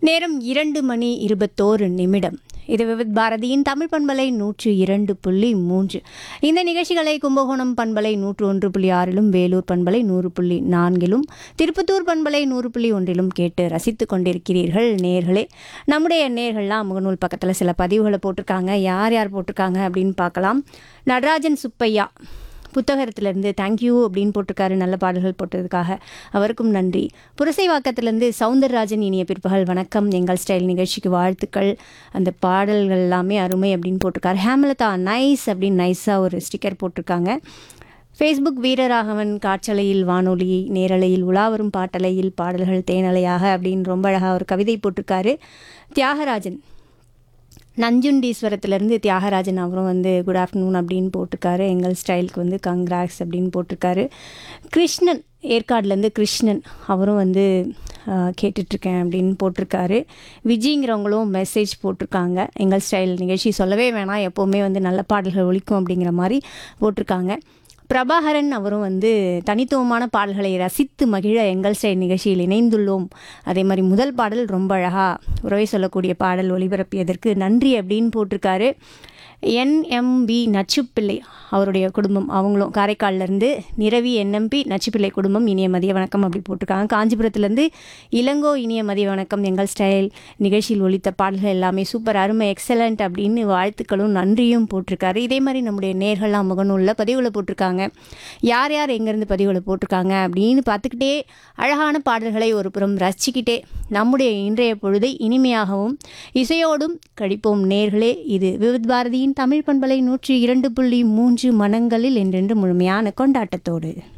நேரம் இரண்டு மணி இருபத்தோரு நிமிடம் இது விவித் பாரதியின் தமிழ் பண்பலை நூற்று இரண்டு புள்ளி மூன்று இந்த நிகழ்ச்சிகளை கும்பகோணம் பண்பலை நூற்று ஒன்று புள்ளி ஆறிலும் வேலூர் பண்பலை நூறு புள்ளி நான்கிலும் திருப்பத்தூர் பண்பலை நூறு புள்ளி ஒன்றிலும் கேட்டு ரசித்து கொண்டிருக்கிறீர்கள் நேர்களே நம்முடைய நேர்கள்லாம் முகநூல் பக்கத்தில் சில பதிவுகளை போட்டிருக்காங்க யார் யார் போட்டிருக்காங்க அப்படின்னு பார்க்கலாம் நடராஜன் சுப்பையா புத்தகத்திலேருந்து தேங்க்யூ அப்படின்னு போட்டிருக்காரு நல்ல பாடல்கள் போட்டதுக்காக அவருக்கும் நன்றி புரசைவாக்கத்திலேருந்து சவுந்தரராஜன் இனிய பிற்பகல் வணக்கம் எங்கள் ஸ்டைல் நிகழ்ச்சிக்கு வாழ்த்துக்கள் அந்த பாடல்கள் எல்லாமே அருமை அப்படின்னு போட்டிருக்காரு ஹேமலதா நைஸ் அப்படின்னு நைஸாக ஒரு ஸ்டிக்கர் போட்டிருக்காங்க ஃபேஸ்புக் வீரராகவன் காற்றலையில் வானொலி நேரலையில் உலாவரும் பாட்டலையில் பாடல்கள் தேனலையாக அப்படின்னு ரொம்ப அழகாக ஒரு கவிதை போட்டிருக்காரு தியாகராஜன் நஞ்சுண்டீஸ்வரத்துலேருந்து தியாகராஜன் அவரும் வந்து குட் ஆஃப்டர்நூன் அப்படின்னு போட்டிருக்காரு எங்கள் ஸ்டைலுக்கு வந்து கங்க்ராக்ஸ் அப்படின்னு போட்டிருக்காரு கிருஷ்ணன் ஏற்காடுலேருந்து கிருஷ்ணன் அவரும் வந்து ஆஹ், கேட்டுட்ருக்கேன் அப்படின்னு போட்டிருக்காரு விஜிங்கிறவங்களும் மெசேஜ் போட்டிருக்காங்க எங்கள் ஸ்டைல் நிகழ்ச்சி சொல்லவே வேணாம் எப்போவுமே வந்து நல்ல பாடல்கள் ஒலிக்கும் அப்படிங்கிற மாதிரி போட்டிருக்காங்க பிரபாகரன் அவரும் வந்து தனித்துவமான பாடல்களை ரசித்து மகிழ எங்கள் ஸ்டைல் நிகழ்ச்சியில் இணைந்துள்ளோம் அதே மாதிரி முதல் பாடல் ரொம்ப அழகாக உறவை சொல்லக்கூடிய பாடல் ஒளிபரப்பியதற்கு நன்றி அப்படின்னு போட்டிருக்காரு என்எம்பி நச்சுப்பிள்ளை அவருடைய குடும்பம் அவங்களும் காரைக்கால்லேருந்து நிரவி என்எம்பி நச்சுப்பிள்ளை குடும்பம் இனிய மதிய வணக்கம் அப்படி போட்டிருக்காங்க காஞ்சிபுரத்துலேருந்து இளங்கோ இனிய மதிய வணக்கம் எங்கள் ஸ்டைல் நிகழ்ச்சியில் ஒலித்த பாடல்கள் எல்லாமே சூப்பர் அருமை எக்ஸலண்ட் அப்படின்னு வாழ்த்துக்களும் நன்றியும் போட்டிருக்காரு இதே மாதிரி நம்முடைய நேர்கள்லாம் முகநூலில் பதிவில் போட்டிருக்காங்க யார் யார் எங்கேருந்து பதிவில் போட்டிருக்காங்க அப்படின்னு பார்த்துக்கிட்டே அழகான பாடல்களை ஒரு புறம் ரசிச்சுக்கிட்டே நம்முடைய இன்றைய பொழுதை இனிமையாகவும் இசையோடும் கழிப்போம் நேர்களே இது விவித் பாரதியின் தமிழ் பண்பலை நூற்றி இரண்டு புள்ளி மூன்று மனங்களில் என்றென்று முழுமையான கொண்டாட்டத்தோடு